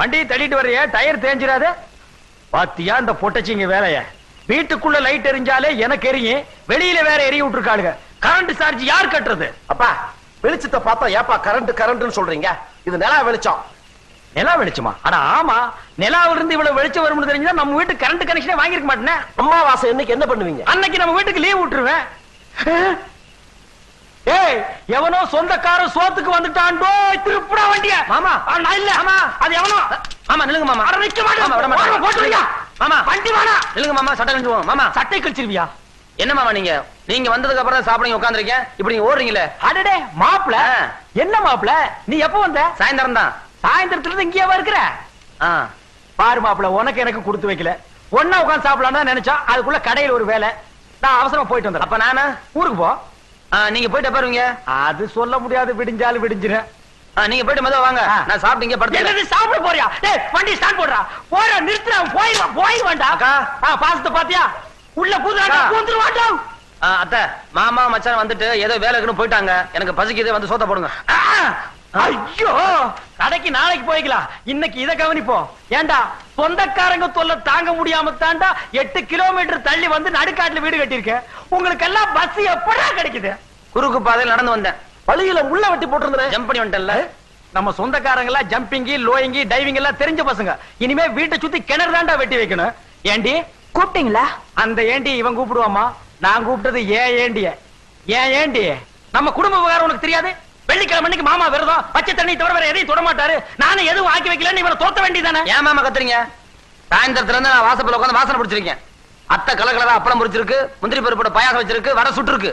வண்டியை தள்ளிட்டு வர்றிய டயர் தேஞ்சிராத பாத்தியா இந்த பொட்டச்சிங்க வேலைய வீட்டுக்குள்ள லைட் எரிஞ்சாலே எனக்கு எரியும் வெளியில வேற எரிய விட்டுருக்காளுங்க கரண்ட் சார்ஜ் யார் கட்டுறது அப்பா வெளிச்சத்தை பார்த்தா ஏப்பா கரண்ட் கரண்ட்னு சொல்றீங்க இது நிலா வெளிச்சம் நிலா வெளிச்சமா அட ஆமா நிலாவில இருந்து இவ்வளவு வெளிச்சம் வரும்னு தெரிஞ்சா நம்ம வீட்டு கரண்ட் கனெக்ஷனே வாங்கிருக்க மாட்டேனே அம்மாவாசை இன்னைக்கு என்ன பண்ணுவீங்க அன்னைக்கு நம்ம வீட்டுக்கு லீவ் விட்டுருவேன் ஏய் எவனோ சொந்தக்காரன் சோத்துக்கு வந்துட்டான்டோ திருப்புடா வண்டிய மாமா. ஆ, நான் இல்ல மாமா. அது எவனோ மாமா நில்லுங்க மாமா அட நிக்க மாட்டேன். மாமா, விட மாட்டேன். போடா, போட்டுருங்க. மாமா வண்டி வேணா நில்லுங்க மாமா சட்டை கழிச்சு போவோம் மாமா சட்டை கழிச்சிருவியா என்ன மாமா நீங்க நீங்க வந்ததுக்கு அப்புறம் தான் சாப்பிடுங்க உட்காந்துருக்கேன் இப்படி நீங்க ஓடுறீங்களே அடடே மாப்பிள ஆ. என்ன மாப்பிள நீ எப்ப வந்த சாயந்தரம் தான் சாயந்தரத்துல இருந்து இங்கேயேவா இருக்கிற ஆ பாரு மாப்பிள உனக்கு எனக்கு கொடுத்து வைக்கல ஒன்னா உட்கார்ந்து சாப்பிடலாம்னு நினைச்சா அதுக்குள்ள கடையில ஒரு வேலை நான் அவசரமா போயிட்டு வந்துடுறேன் அப்ப நானு ஊருக்கு போ ஆ, நீங்க போயிட்டு பாருங்க அது சொல்ல முடியாது விடிஞ்சாலும் விடிஞ்சிரும் நீங்க போயிட்டு மெதுவா வாங்க ஆ. நான் சாப்பிட்டு இங்க படுத்து என்னது சாப்பிட போறியா டேய் வண்டி ஸ்டார்ட் போடுறா போற நிறுத்துறா போயிடுவா போயிடுவான்டா அக்கா. ஆ பாசத்தை பாத்தியா உள்ள பூந்துறாடா அக்கா. பூந்துருவான்டா அத்தை மாமா மச்சான் வந்துட்டு ஏதோ வேலை இருக்குன்னு போயிட்டாங்க எனக்கு பசிக்குது வந்து சோத்த போடுங்க ஆ! ஐயோ கடைக்கு நாளைக்கு போய்க்கலாம் இன்னைக்கு இத கவனிப்போம் ஏண்டா சொந்தக்காரங்க தொல்லை தாங்க முடியாம தாண்டா எட்டு கிலோமீட்டர் தள்ளி வந்து நடுக்காட்டுல வீடு கட்டியிருக்கேன் உங்களுக்கு எல்லாம் பஸ் எப்படா கிடைக்குது குறுக்கு பாதையில் நடந்து வந்தேன் வழியில முள்ள வெட்டி போட்டிருந்தேன் ஜம்ப் பண்ணி வந்துட்டேன்ல நம்ம சொந்தக்காரங்க எல்லாம் ஜம்பிங்கி லோயிங்கி டைவிங் எல்லாம் தெரிஞ்ச பசங்க இனிமே வீட்டை சுத்தி கிணறு தாண்டா வெட்டி வைக்கணும் ஏண்டி கூப்பிட்டீங்களா அந்த ஏண்டி இவன் கூப்பிடுவாமா நான் கூப்பிட்டது ஏன் ஏண்டிய ஏன் ஏண்டி நம்ம குடும்ப விவகாரம் உனக்கு தெரியாது வெள்ளிக்கிழமை அன்னைக்கு மாமா விரதம் பச்சை தண்ணி தவிர வேற எதையும் தொட மாட்டாரு நானும் எதுவும் ஆக்கி வைக்கலன்னு இவனை தோத்த வேண்டியதானே ஏன் மாமா கத்துறீங்க சாயந்தரத்துல இருந்து நான் வாசப்பல உட்காந்து வாசனை பிடிச்சிருக்கேன் அத்தை கலகலரா அப்பளம் பொரிச்சிருக்கு முந்திரி பருப்போட பாயாசம் வச்சிருக்கு வர சுட்டு இருக்கு